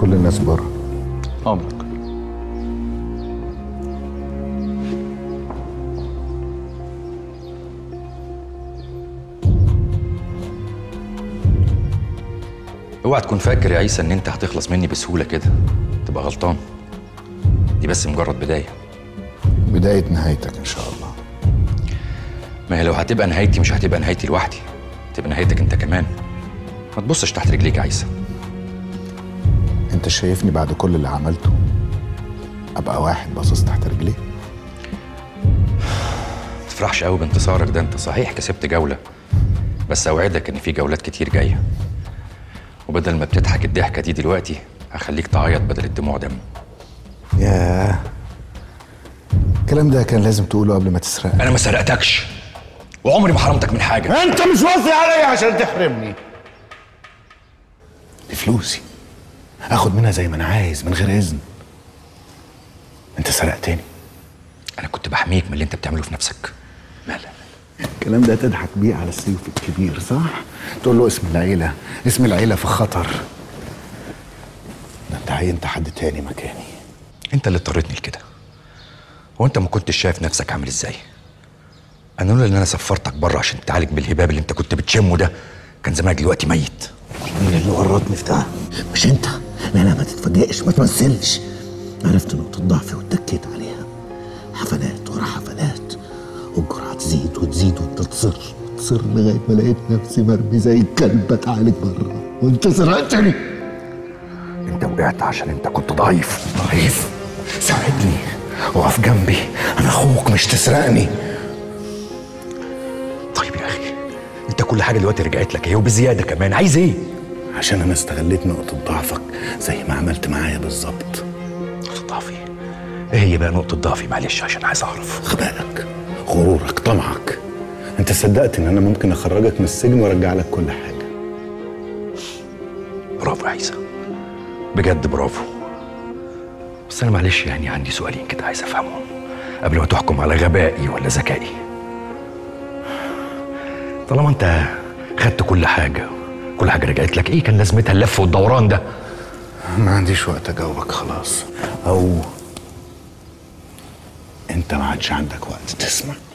كل الناس بره امرك اوعى تكون فاكر يا عيسى ان انت هتخلص مني بسهوله كده تبقى غلطان دي بس مجرد بدايه بدايه نهايتك ان شاء الله ما هي لو هتبقى نهايتي مش هتبقى نهايتي لوحدي تبقى نهايتك انت كمان ما تبصش تحت رجليك يا عيسى انت شايفني بعد كل اللي عملته ابقى واحد باصص تحت رجليه ما تفرحش قوي بانتصارك ده انت صحيح كسبت جوله بس اوعدك ان في جولات كتير جايه وبدل ما بتضحك الضحكه دي دلوقتي هخليك تعيط بدل الدموع دم ياه الكلام ده كان لازم تقوله قبل ما تسرق انا ما سرقتكش وعمري ما حرمتك من حاجه انت مش واصي عليا عشان تحرمني دي فلوسي اخد منها زي ما انا عايز من غير اذن انت سرقتني انا كنت بحميك من اللي انت بتعمله في نفسك مالا الكلام ده تضحك بيه على السيف الكبير صح؟ تقول له اسم العيلة اسم العيلة في خطر ده انت عينت حد تاني مكاني انت اللي اضطريتني لكده هو انت ما كنتش شايف نفسك عامل ازاي انا لولا ان انا سفرتك بره عشان تعالج بالهباب اللي انت كنت بتشمه ده كان زمانك دلوقتي ميت مين اللي ورطني في ده؟ مش انت لا لا ما تتفاجئش ما تمثلش عرفت نقطة ضعفي واتكيت عليها حفلات ورا حفلات والجرعة تزيد وتزيد وانت تصر تصر لغاية ما لقيت نفسي مرمي زي الكلب بتعالج بره وانت سرقتني انت وقعت عشان انت كنت ضعيف ضعيف ساعدني وقف جنبي انا اخوك مش تسرقني طيب يا اخي انت كل حاجه دلوقتي رجعت لك اهي وبزياده كمان عايز ايه عشان انا استغليت نقطة ضعفك زي ما عملت معايا بالظبط نقطه ضعفي ايه هي بقى نقطه ضعفي معلش عشان عايز اعرف غبائك غرورك طمعك انت صدقت ان انا ممكن اخرجك من السجن وارجع لك كل حاجه برافو يا عيسى بجد برافو بس انا معلش يعني عندي سؤالين كده عايز افهمهم قبل ما تحكم على غبائي ولا ذكائي طالما انت خدت كل حاجه كل حاجه رجعت لك ايه كان لازمتها اللف والدوران ده ما عنديش وقت اجاوبك خلاص او انت ما عادش عندك وقت تسمع